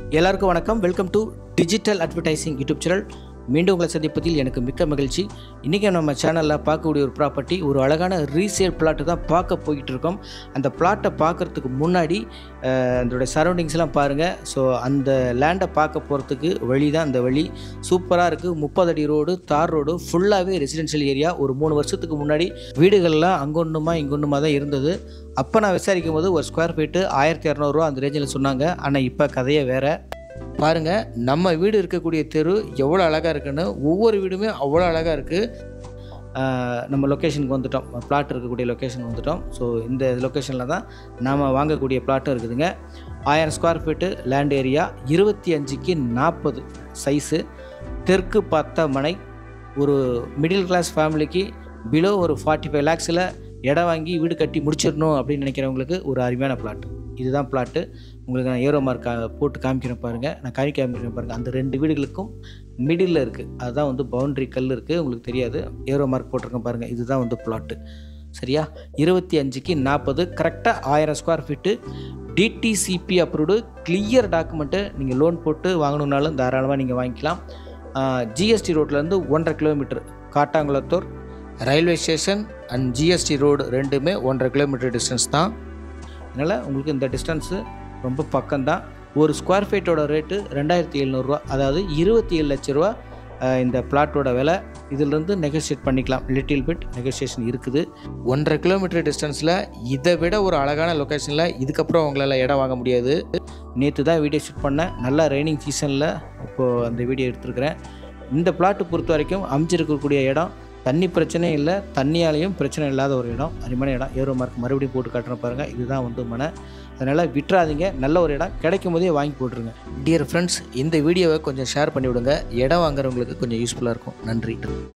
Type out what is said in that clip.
எல்லாருக்கும் வணக்கம் welcome to digital advertising YouTube channel மீண்டும் உங்களை சந்திப்பதில் எனக்கு மிக்க மகிழ்ச்சி இன்றைக்கி நம்ம சேனலில் பார்க்கக்கூடிய ஒரு ப்ராப்பர்ட்டி ஒரு அழகான ரீசேல் பிளாட்டு தான் பார்க்க போயிட்டு இருக்கோம் அந்த பிளாட்டை பார்க்குறதுக்கு முன்னாடி அஹ், அதோடைய சரௌண்டிங்ஸ்லாம் பாருங்கள் ஸோ அந்த லேண்டை பார்க்க போகிறதுக்கு வழி தான் அந்த வழி சூப்பராக இருக்குது முப்பது அடி ரோடு தார் ரோடு ஃபுல்லாகவே ரெசிடென்ஷியல் ஏரியா ஒரு மூணு வருஷத்துக்கு முன்னாடி வீடுகள்லாம் அங்கொன்றுமா இங்கொன்றுமா தான் இருந்தது அப்போ நான் விசாரிக்கும் போது ஒரு ஸ்கொயர் ஃபீட்டு ஆயிரத்தி இரநூறுவா அந்த ரேஞ்சில் சொன்னாங்க ஆனால் இப்போ கதையே வேறு பாருங்கள் நம்ம வீடு இருக்கக்கூடிய தெரு எவ்வளோ அழகாக இருக்குன்னு ஒவ்வொரு வீடுமே அவ்வளோ அழகாக இருக்குது நம்ம லொக்கேஷனுக்கு வந்துட்டோம் பிளாட் இருக்கக்கூடிய லொக்கேஷன் வந்துட்டோம் ஸோ இந்த லொக்கேஷனில் தான் நாம் வாங்கக்கூடிய பிளாட்டும் இருக்குதுங்க ஆயிரம் ஸ்கொயர் ஃபீட்டு லேண்ட் ஏரியா இருபத்தி அஞ்சுக்கு நாற்பது சைஸு தெற்கு பார்த்த மனை ஒரு மிடில் கிளாஸ் ஃபேமிலிக்கு பிலோ ஒரு ஃபார்ட்டி ஃபைவ் லேக்ஸில் இடம் வாங்கி வீடு கட்டி முடிச்சிடணும் அப்படின்னு நினைக்கிறவங்களுக்கு ஒரு அருமையான பிளாட் இதுதான் பிளாட்டு உங்களுக்கு நான் ஏரோ மார்க் போட்டு காமிக்கிறேன் பாருங்கள் நான் காமி காமிக்கிறேன் பாருங்கள் அந்த ரெண்டு வீடுகளுக்கும் மிடில் இருக்குது அதுதான் வந்து பவுண்ட்ரி கல் இருக்குது உங்களுக்கு தெரியாது ஏரோ மார்க் போட்டிருக்கேன் பாருங்கள் இதுதான் வந்து பிளாட்டு சரியா இருபத்தி அஞ்சுக்கு நாற்பது கரெக்டாக ஆயிரம் square feet DTCP approved clear document நீங்கள் லோன் போட்டு வாங்கணுன்னாலும் தாராளமாக நீங்கள் வாங்கிக்கலாம் ஜிஎஸ்டி ரோட்லேருந்து ஒன்றரை kilometre Kattankulathur railway station and GST road ரெண்டுமே ஒன்றரை கிலோமீட்டர் டிஸ்டன்ஸ் தான் அதனால் உங்களுக்கு இந்த டிஸ்டன்ஸு ரொம்ப பக்கம்தான் ஒரு ஸ்கொயர் ஃபீட்டோட ரேட்டு ரெண்டாயிரத்தி எழுநூறுவா அதாவது இருபத்தி ஏழு லட்ச ரூபா அஹ், இந்த பிளாட்டோட விலை இதிலிருந்து நெகோஷியேட் பண்ணிக்கலாம் லிட்டில் பிட் நெகோஷியேஷன் இருக்குது ஒன்றரை கிலோமீட்டர் டிஸ்டன்ஸில் இதை விட ஒரு அழகான லொக்கேஷனில் இதுக்கப்புறம் உங்களால் இடம் வாங்க முடியாது நேற்று தான் வீடியோ ஷூட் பண்ணேன் நல்லா ரெய்னிங் சீசனில் இப்போது அந்த வீடியோ எடுத்துருக்கிறேன் இந்த பிளாட்டு பொறுத்த வரைக்கும் அமைச்சிருக்கக்கூடிய இடம் தண்ணி பிரச்சனை இல்லை தண்ணியாலையும் பிரச்சனை இல்லாத ஒரு இடம் அருமையான இடம் ஏரோ மார்க் மறுபடியும் போட்டு காட்டுறேன் பாருங்கள் இதுதான் வந்து மனை அதனால் விட்டுறாதீங்க நல்ல ஒரு இடம் கிடைக்கும் போதே வாங்கி போட்டுருங்க டியர் ஃப்ரெண்ட்ஸ் இந்த வீடியோவை கொஞ்சம் ஷேர் பண்ணி விடுங்க இடம் வாங்குறவங்களுக்கு கொஞ்சம் யூஸ்ஃபுல்லாக இருக்கும் நன்றி